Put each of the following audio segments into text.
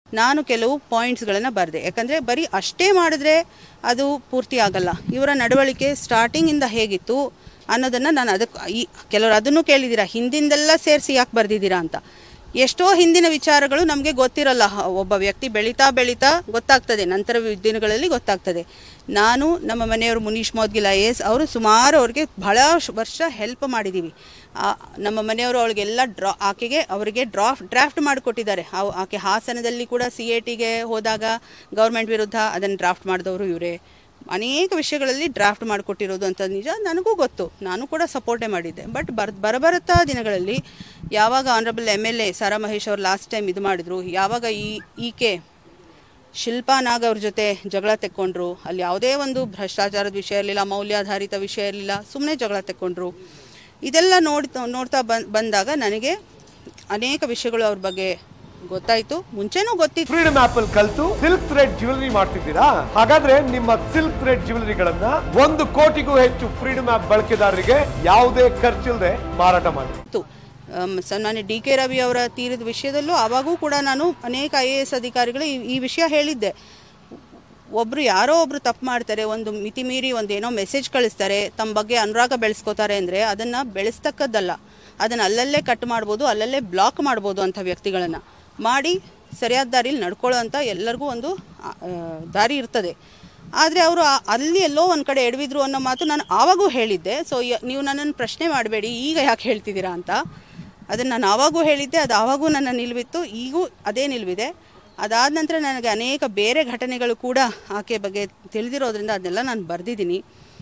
ನಾನು ಕೆಲವು ಪಾಯಿಂಟ್ಸ್ಗಳನ್ನು ಬರೆದೆ ಯಾಕಂದರೆ ಬರೀ ಅಷ್ಟೇ ಮಾಡಿದ್ರೆ ಅದು ಪೂರ್ತಿ ಆಗಲ್ಲ ಇವರ ನಡವಳಿಕೆ ಸ್ಟಾರ್ಟಿಂಗಿಂದ ಹೇಗಿತ್ತು ಅನ್ನೋದನ್ನು ನಾನು ಅದಕ್ಕೆ ಈ ಕೆಲವರು ಅದನ್ನು ಕೇಳಿದ್ದೀರಾ ಹಿಂದಿಂದೆಲ್ಲ ಸೇರಿಸಿ ಯಾಕೆ ಬರೆದಿದ್ದೀರಾ ಅಂತ ಎಷ್ಟೋ ಹಿಂದಿನ ವಿಚಾರಗಳು ನಮಗೆ ಗೊತ್ತಿರಲ್ಲ ಹ- ಒಬ್ಬ ವ್ಯಕ್ತಿ ಬೆಳೀತಾ ಬೆಳೀತಾ ಗೊತ್ತಾಗ್ತದೆ ನಂತರ ದಿನಗಳಲ್ಲಿ ಗೊತ್ತಾಗ್ತದೆ ನಾನು ನಮ್ಮ ಮನೆಯವರು ಮುನೀಶ್ ಮೋದ್ಗಿಲ್ ಐ ಎಸ್ ಅವರು ಸುಮಾರು ಅವ್ರಿಗೆ ಬಹಳ ಶ್- ವರ್ಷ ಹೆಲ್ಪ್ ಮಾಡಿದ್ದೀವಿ ಆ, ನಮ್ಮ ಮನೆಯವರು ಅವಳಿಗೆಲ್ಲ ಡ್ರಾ ಆಕೆಗೆ ಅವರಿಗೆ ಡ್ರಾಫ್ಟ್ ಡ್ರಾಫ್ಟ್ ಮಾಡಿಕೊಟ್ಟಿದ್ದಾರೆ ಅವ್- ಆಕೆ ಹಾಸನದಲ್ಲಿ ಕೂಡ ಸಿ ಎ ಟಿಗೆ ಹೋದಾಗ ಗೌರ್ಮೆಂಟ್ ವಿರುದ್ಧ ಅದನ್ನು ಡ್ರಾಫ್ಟ್ ಮಾಡಿದವರು ಇವರೇ ಅನೇಕ ವಿಷಯಗಳಲ್ಲಿ ಡ್ರಾಫ್ಟ್ ಮಾಡಿಕೊಟ್ಟಿರೋದು ಅಂತ ನಿಜ ನನಗೂ ಗೊತ್ತು ನಾನು ಕೂಡ ಸಪೋರ್ಟೇ ಮಾಡಿದ್ದೆ ಬಟ್ ಬರ್ ಬರಬರುತ್ತಾ ದಿನಗಳಲ್ಲಿ ಯಾವಾಗ honourable M L A Sara Mahesh ಅವರು ಲಾಸ್ಟ್ ಟೈಮ್ ಇದು ಮಾಡಿದ್ರು ಯಾವಾಗ ಈ ಈಕೆ ಶಿಲ್ಪಾ ನಾಗ್ ಅವ್ರ ಜೊತೆ ಜಗಳ ತೆಕ್ಕೊಂಡ್ರು ಅಲ್ಲಿ ಯಾವುದೇ ಒಂದು ಭ್ರಷ್ಟಾಚಾರದ ವಿಷಯ ಇರಲಿಲ್ಲ ಮೌಲ್ಯಾಧಾರಿತ ವಿಷಯ ಇರಲಿಲ್ಲ ಸುಮ್ಮನೆ ಜಗಳ ತೆಕ್ಕೊಂಡ್ರು ಇದೆಲ್ಲ ನೋಡ್ತಾ ನೋಡ್ತಾ ಬಂದ್ ಬಂದಾಗ ನನಗೆ ಅನೇಕ ವಿಷಯಗಳು ಅವ್ರ ಬಗ್ಗೆ ಗೊತ್ತಾಯಿತು ಮುಂಚೆನೂ ಗೊತ್ತಿತ್ತು ಫ್ರೀಡಮ್ ಆಪ್ ಅಲ್ಲಿ ಕಲ್ತು ಸಿಲ್ಕ್ ಥ್ರೆಡ್ ಜ್ಯುವೆಲರಿ ಮಾಡ್ತಿದ್ದೀರಾ ಹಾಗಾದ್ರೆ ನಿಮ್ಮ ಸಿಲ್ಕ್ ಥ್ರೆಡ್ ಜ್ಯುವೆಲರಿಗಳನ್ನ ಒಂದು ಕೋಟಿಗೂ ಹೆಚ್ಚು ಫ್ರೀಡಮ್ ಆಪ್ ಬಳಕೆದಾರರಿಗೆ ಯಾವುದೇ ಖರ್ಚಿಲ್ಲದೆ ಮಾರಾಟ ಮಾಡಿ ಇತ್ತು ಅಮ್, ಸನ್ಮಾನ್ಯ ಡಿ ಕೆ ರವಿ ಅವರ ತೀರದ ವಿಷಯದಲ್ಲೂ ಆವಾಗೂ ಕೂಡ ನಾನು ಅನೇಕ ಐ ಎ ಎಸ್ ಅಧಿಕಾರಿಗಳು ಈ- ಈ ವಿಷಯ ಹೇಳಿದ್ದೆ ಒಬ್ರು ಯಾರೋ ಒಬ್ರು ತಪ್ಪು ಮಾಡ್ತಾರೆ ಒಂದು ಮಿತಿ ಮೀರಿ ಒಂದು ಏನೋ ಮೆಸೇಜ್ ಕಳಿಸ್ತಾರೆ ತಮ್ಮ ಬಗ್ಗೆ ಅನುರಾಗ ಬೆಳೆಸ್ಕೋತಾರೆ ಅಂದರೆ ಅದನ್ನು ಬೆಳೆಸ್ತಕ್ಕದ್ದಲ್ಲ ಅದನ್ನು ಅಲ್ಲಲ್ಲೇ ಕಟ್ ಮಾಡ್ಬೋದು ಅಲ್ಲಲ್ಲೇ ಬ್ಲಾಕ್ ಮಾಡ್ಬೋದು ಅಂಥ ವ್ಯಕ್ತಿಗಳನ್ನು ಮಾಡಿ ಸರಿಯಾದ ದಾರಿಲಿ ನಡ್ಕೊಳ್ಳೋ ಅಂತ ಎಲ್ಲರಿಗೂ ಒಂದು ಆ, ಆ, ದಾರಿ ಇರ್ತದೆ ಆದರೆ ಅವರು ಅಲ್ಲಿ ಎಲ್ಲೋ ಒಂದು ಕಡೆ ಎಡವಿದ್ರು ಅನ್ನೋ ಮಾತು ನಾನು ಆವಾಗೂ ಹೇಳಿದ್ದೆ ಸೊ ನೀವು ನನ್ನನ್ನು ಪ್ರಶ್ನೆ ಮಾಡಬೇಡಿ ಈಗ ಯಾಕೆ ಹೇಳ್ತಿದ್ದೀರಾ ಅಂತ ಅದನ್ನು ನಾನು ಆವಾಗೂ ಹೇಳಿದ್ದೆ ಅದು ಆವಾಗೂ ನನ್ನ ನಿಲುವಿತ್ತು ಈಗೂ ಅದೇ ನಿಲುವಿದೆ ಅದಾದ ನಂತರ ನನಗೆ ಅನೇಕ ಬೇರೆ ಘಟನೆಗಳು ಕೂಡ ಆಕೆ ಬಗ್ಗೆ ತಿಳಿದಿರೋದ್ರಿಂದ ಅದನ್ನೆಲ್ಲ ನಾನು ಬರೆದಿದ್ದೀನಿ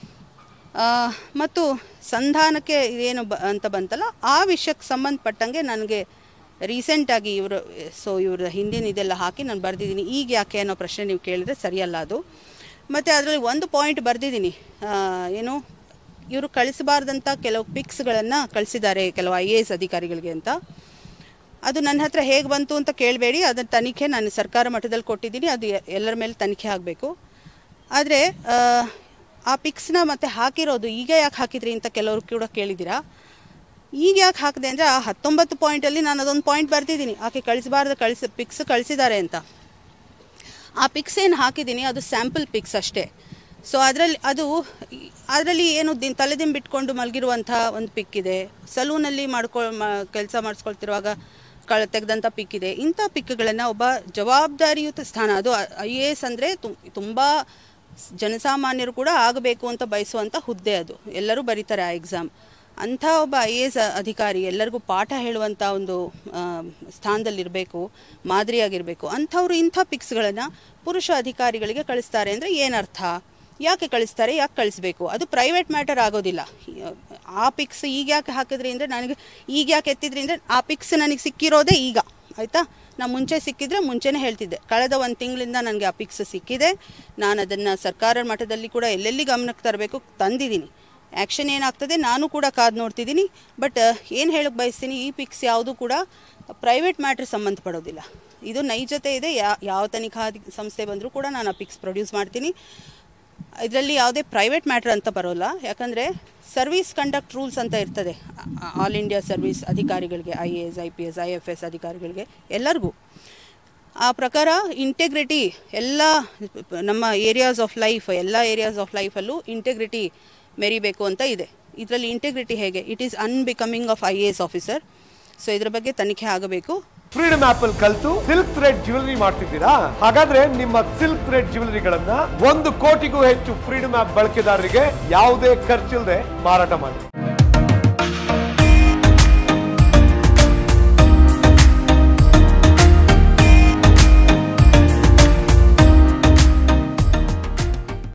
ಮತ್ತು ಸಂಧಾನಕ್ಕೆ ಏನು ಬ ಅಂತ ಬಂತಲ್ಲ ಆ ವಿಷಯಕ್ಕೆ ಸಂಬಂಧಪಟ್ಟಂಗೆ ನನಗೆ ರೀಸೆಂಟಾಗಿ ಇವರು ಸೊ ಇವ್ರ ಹಿಂದಿನ ಇದೆಲ್ಲ ಹಾಕಿ ನಾನು ಬರೆದಿದ್ದೀನಿ ಈಗ ಯಾಕೆ ಅನ್ನೋ ಪ್ರಶ್ನೆ ನೀವು ಕೇಳಿದ್ರೆ ಸರಿಯಲ್ಲ ಅದು ಮತ್ತು ಅದರಲ್ಲಿ ಒಂದು ಪಾಯಿಂಟ್ ಬರೆದಿದ್ದೀನಿ ಏನು ಇವರು ಕಳಿಸಬಾರ್ದಂಥ ಕೆಲವು ಪಿಕ್ಸ್ಗಳನ್ನು ಕಳಿಸಿದ್ದಾರೆ ಕೆಲವು ಐ ಎ ಎಸ್ ಅಧಿಕಾರಿಗಳಿಗೆ ಅಂತ ಅದು ನನ್ನ ಹತ್ರ ಹೇಗೆ ಬಂತು ಅಂತ ಕೇಳಬೇಡಿ ಅದರ ತನಿಖೆ ನಾನು ಸರ್ಕಾರ ಮಟ್ಟದಲ್ಲಿ ಕೊಟ್ಟಿದ್ದೀನಿ ಅದು ಎ- ಎಲ್ಲರ ಮೇಲೆ ತನಿಖೆ ಆಗಬೇಕು ಆದರೆ ಆ ಪಿಕ್ಸ್ನ ಮತ್ತೆ ಹಾಕಿರೋದು ಈಗ ಯಾಕೆ ಹಾಕಿದ್ರಿ ಅಂತ ಕೆಲವರು ಕೂಡ ಕೇಳಿದ್ದೀರಾ ಈಗ ಯಾಕೆ ಹಾಕಿದೆ ಅಂದರೆ ಆ ಹತ್ತೊಂಬತ್ತು ಪಾಯಿಂಟಲ್ಲಿ ನಾನು ಅದೊಂದು ಪಾಯಿಂಟ್ ಬರ್ತಿದ್ದೀನಿ ಆಕೆ ಕಳಿಸಬಾರ್ದು ಕಳಿಸಿ ಪಿಕ್ಸ್ ಕಳಿಸಿದ್ದಾರೆ ಅಂತ ಆ ಪಿಕ್ಸ್ ಏನು ಹಾಕಿದ್ದೀನಿ ಅದು ಸ್ಯಾಂಪಲ್ ಪಿಕ್ಸ್ ಅಷ್ಟೇ ಸೊ ಅದರಲ್ಲಿ ಅದು ಅದರಲ್ಲಿ ಏನು ದಿನ ತಲೆದಿಂಬು ಬಿಟ್ಕೊಂಡು ಮಲಗಿರುವಂಥ ಒಂದು ಪಿಕ್ ಇದೆ ಸಲೂನಲ್ಲಿ ಮಾಡ್ಕೊ ಕೆಲಸ ಮಾಡಿಸ್ಕೊಳ್ತಿರುವಾಗ ಕಳ ತೆಗೆದಂಥ ಪಿಕ್ ಇದೆ ಇಂಥ ಪಿಕ್ಗಳನ್ನು ಒಬ್ಬ ಜವಾಬ್ದಾರಿಯುತ ಸ್ಥಾನ ಅದು ಐ ಎ ಎಸ್ ಅಂದರೆ ತುಂಬ ಜನಸಾಮಾನ್ಯರು ಕೂಡ ಆಗಬೇಕು ಅಂತ ಬಯಸುವಂಥ ಹುದ್ದೆ ಅದು ಎಲ್ಲರೂ ಬರೀತಾರೆ ಆ ಎಕ್ಸಾಮ್ ಅಂಥ ಒಬ್ಬ ಐ ಎ ಎಸ್ ಅಧಿಕಾರಿ ಎಲ್ಲರಿಗೂ ಪಾಠ ಹೇಳುವಂಥ ಒಂದು ಆ, ಸ್ಥಾನದಲ್ಲಿರಬೇಕು ಮಾದರಿಯಾಗಿರಬೇಕು ಅಂಥವ್ರು ಇಂಥ ಪಿಕ್ಸ್ಗಳನ್ನು ಪುರುಷ ಅಧಿಕಾರಿಗಳಿಗೆ ಕಳಿಸ್ತಾರೆ ಅಂದರೆ ಏನರ್ಥ ಯಾಕೆ ಕಳಿಸ್ತಾರೆ ಯಾಕೆ ಕಳಿಸ್ಬೇಕು ಅದು ಪ್ರೈವೇಟ್ ಮ್ಯಾಟರ್ ಆಗೋದಿಲ್ಲ ಆ ಪಿಕ್ಸ್ ಈಗ ಯಾಕೆ ಹಾಕಿದ್ರಿ ಅಂದರೆ ನನಗೆ ಈಗ ಯಾಕೆ ಎತ್ತಿದ್ರಿ ಅಂದರೆ ಆ ಪಿಕ್ಸ್ ನನಗೆ ಸಿಕ್ಕಿರೋದೇ ಈಗ ಆಯಿತಾ ನಾನು ಮುಂಚೆ ಸಿಕ್ಕಿದ್ರೆ ಮುಂಚೆನೇ ಹೇಳ್ತಿದ್ದೆ ಕಳೆದ ಒಂದು ತಿಂಗಳಿಂದ ನನಗೆ ಆ ಪಿಕ್ಸ್ ಸಿಕ್ಕಿದೆ ನಾನು ಅದನ್ನು ಸರ್ಕಾರ ಮಟ್ಟದಲ್ಲಿ ಕೂಡ ಎಲ್ಲೆಲ್ಲಿ ಗಮನಕ್ಕೆ ತರಬೇಕು ತಂದಿದ್ದೀನಿ ಆ್ಯಕ್ಷನ್ ಏನಾಗ್ತದೆ ನಾನು ಕೂಡ ಕಾದು ನೋಡ್ತಿದ್ದೀನಿ ಬಟ್ ಏನು ಹೇಳಕ್ಕೆ ಬಯಸ್ತೀನಿ ಈ ಪಿಕ್ಸ್ ಯಾವುದು ಕೂಡ ಪ್ರೈವೇಟ್ ಮ್ಯಾಟ್ರ್ ಸಂಬಂಧಪಡೋದಿಲ್ಲ ಇದು ನೈಜತೆ ಇದೆ ಯಾ ಯಾವ ತನಿಖಾ ಅಧಿ- ಸಂಸ್ಥೆ ಬಂದರೂ ಕೂಡ ನಾನು ಆ ಪಿಕ್ಸ್ ಪ್ರೊಡ್ಯೂಸ್ ಮಾಡ್ತೀನಿ ಇದರಲ್ಲಿ ಯಾವುದೇ ಪ್ರೈವೇಟ್ ಮ್ಯಾಟ್ರ್ ಅಂತ ಬರೋಲ್ಲ ಯಾಕಂದರೆ ಸರ್ವಿಸ್ ಕಂಡಕ್ಟ್ ರೂಲ್ಸ್ ಅಂತ ಇರ್ತದೆ ಆಲ್ ಇಂಡಿಯಾ ಸರ್ವಿಸ್ ಅಧಿಕಾರಿಗಳಿಗೆ I A S I P S I F S ಅಧಿಕಾರಿಗಳಿಗೆ ಎಲ್ಲರಿಗೂ ಆ ಪ್ರಕಾರ ಇಂಟೆಗ್ರಿಟಿ ಎಲ್ಲ ನಮ್ಮ ಏರಿಯಾಸ್ ಆಫ್ ಲೈಫ್ ಎಲ್ಲ ಏರಿಯಾಸ್ ಆಫ್ ಲೈಫಲ್ಲೂ ಇಂಟೆಗ್ರಿಟಿ ಮೆರಿಬೇಕು ಅಂತ ಇದೆ ಇದರಲ್ಲಿ ಇಂಟೆಗ್ರಿಟಿ ಹೇಗೆ it is unbecoming of I A S officer so ಇದ್ರ ಬಗ್ಗೆ ತನಿಖೆ ಆಗಬೇಕು ಫ್ರೀಡಮ್ ಆಪ್ ಅಲ್ಲಿ ಕಲ್ತು ಸಿಲ್ಕ್ ಥ್ರೆಡ್ ಜ್ಯುವೆಲರಿ ಮಾಡ್ತಿದ್ದೀರಾ ಹಾಗಾದ್ರೆ ನಿಮ್ಮ ಸಿಲ್ಕ್ ಥ್ರೆಡ್ ಜ್ಯುವೆಲರಿಗಳನ್ನ ಒಂದು ಕೋಟಿಗೂ ಹೆಚ್ಚು ಫ್ರೀಡಮ್ ಆಪ್ ಬಳಕೆದಾರರಿಗೆ ಯಾವುದೇ ಖರ್ಚಿಲ್ಲದೆ ಮಾರಾಟ ಮಾಡಿ